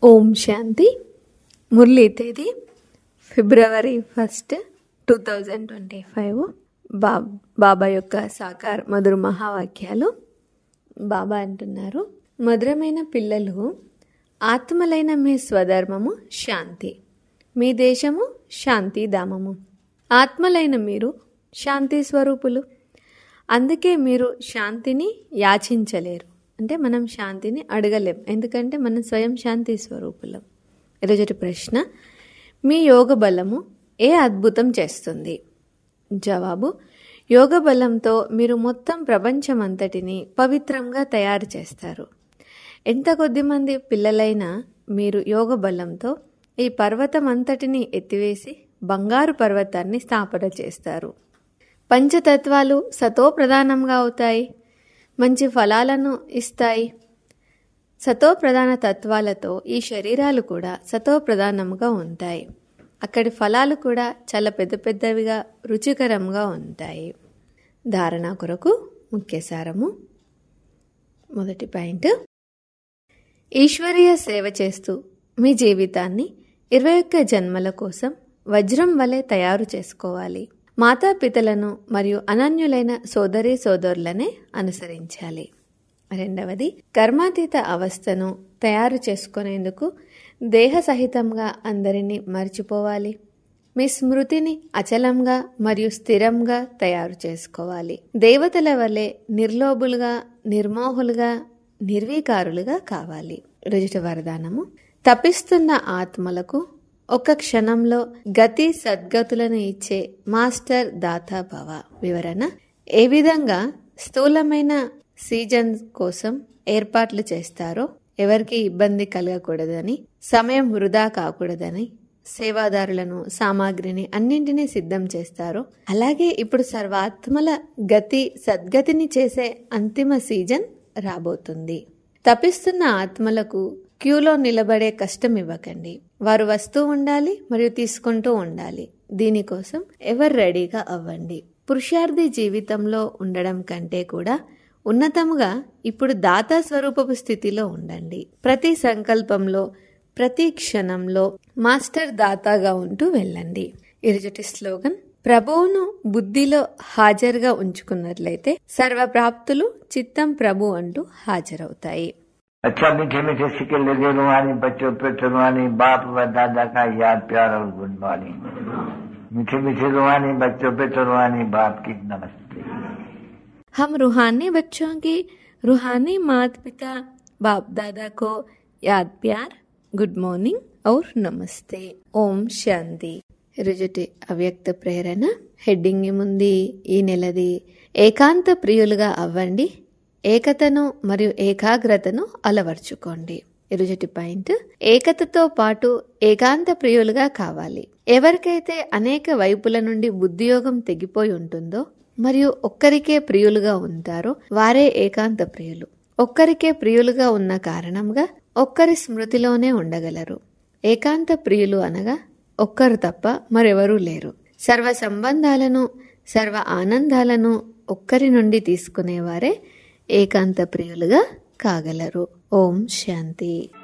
ఓం శాంతి మురళీ తేదీ ఫిబ్రవరి first two thousand twenty five బా బాబా యొక్క సాకార్ మధుర మహావాక్యాలు బాబా అంటున్నారు మధురమైన పిల్లలు ఆత్మలైన మీ స్వధర్మము శాంతి మీ దేశము శాంతి ధామము ఆత్మలైన మీరు శాంతి స్వరూపులు అందుకే మీరు శాంతిని యాచించలేరు అంటే మనం శాంతిని అడగలేం ఎందుకంటే మనం స్వయం శాంతి స్వరూపులం ఈరోజు ప్రశ్న మీ యోగ బలము ఏ అద్భుతం చేస్తుంది జవాబు యోగ బలంతో మీరు మొత్తం ప్రపంచమంతటిని పవిత్రంగా తయారు చేస్తారు ఎంత కొద్దిమంది పిల్లలైనా మీరు యోగ బలంతో ఈ పర్వతం అంతటిని ఎత్తివేసి బంగారు పర్వతాన్ని స్థాపన చేస్తారు పంచతత్వాలు సతో ప్రధానంగా అవుతాయి మంచి ఫలాలను ఇస్తాయి సతో ప్రధాన తత్వాలతో ఈ శరీరాలు కూడా సతో ప్రధానంగా ఉంటాయి అక్కడి ఫలాలు కూడా చాలా పెద్ద పెద్దవిగా రుచికరంగా ఉంటాయి ధారణ కొరకు ముఖ్య సారము మొదటి పాయింట్ ఈశ్వరీయ సేవ చేస్తూ మీ జీవితాన్ని ఇరవై ఒక్క జన్మల కోసం వజ్రం వలె తయారు చేసుకోవాలి మాతాపితలను మరియు అనన్యులైన సోదరి సోదరులనే అనుసరించాలి రెండవది కర్మాతీత అవస్థను తయారు చేసుకునేందుకు దేహ సహితంగా అందరినీ మర్చిపోవాలి మీ స్మృతిని అచలంగా మరియు స్థిరంగా తయారు చేసుకోవాలి దేవతల వలె నిర్లోభులుగా నిర్మోహులుగా నిర్వీకారులుగా కావాలి రుజుట వరదానము తపిస్తున్న ఆత్మలకు ఒక క్షణంలో గతి సద్గతులను ఇచ్చే మాస్టర్ దాతా భవ వివరణ ఏ విధంగా స్థూలమైన సీజన్ కోసం ఏర్పాట్లు చేస్తారో ఎవరికి ఇబ్బంది కలగకూడదని సమయం వృధా కాకూడదని సేవాదారులను సామాగ్రిని అన్నింటినీ సిద్ధం చేస్తారో అలాగే ఇప్పుడు సర్వాత్మల గతి సద్గతిని చేసే అంతిమ సీజన్ రాబోతుంది తపిస్తున్న ఆత్మలకు క్యూలో నిలబడే కష్టం ఇవ్వకండి వారు వస్తూ ఉండాలి మరియు తీసుకుంటూ ఉండాలి దీనికోసం ఎవరు రెడీగా అవ్వండి పురుషార్థి జీవితంలో ఉండడం కంటే కూడా ఉన్నతముగా ఇప్పుడు దాతా స్వరూపపు స్థితిలో ఉండండి ప్రతి సంకల్పంలో ప్రతి క్షణంలో మాస్టర్ దాతాగా ఉంటూ వెళ్ళండి ఇరుజటి స్లోగన్ ప్రభువును బుద్ధిలో హాజరుగా ఉంచుకున్నట్లయితే సర్వప్రాప్తులు చిత్తం ప్రభు అంటూ హాజరవుతాయి अच्छा मीठे मीठे सिक्के लगे रुहानी बच्चों पे रुहानी बाप व दादा का याद प्यार और गुड मॉर्निंग मीठे मीठे रुहानी बच्चों पे रुहानी बाप की नमस्ते हम रूहानी बच्चों की रूहानी माता पिता बाप दादा को याद प्यार గుడ్ మార్నింగ్ ఔర్ నమస్తే ఓం శాంతి రుజుటి అవ్యక్త ప్రేరణ హెడ్డింగ్ ఏముంది ఈ నెలది ఏకాంత ప్రియులుగా అవ్వండి ఏకతను మరియు ఏకాగ్రతను అలవర్చుకోండి ఇరుజటి పాయింట్ ఏకతతో పాటు ఏకాంత ప్రియులుగా కావాలి ఎవరికైతే అనేక వైపుల నుండి బుద్ధియోగం తెగిపోయి ఉంటుందో మరియు ఒక్కరికే ప్రియులుగా ఉంటారో వారే ఏకాంత ప్రియులు ఒక్కరికే ప్రియులుగా ఉన్న కారణంగా ఒక్కరి స్మృతిలోనే ఉండగలరు ఏకాంత ప్రియులు అనగా ఒక్కరు తప్ప మరెవరూ లేరు సర్వ సంబంధాలను సర్వ ఆనందాలను ఒక్కరి నుండి తీసుకునేవారే ఏకాంత ప్రియులుగా కాగలరు ఓం శాంతి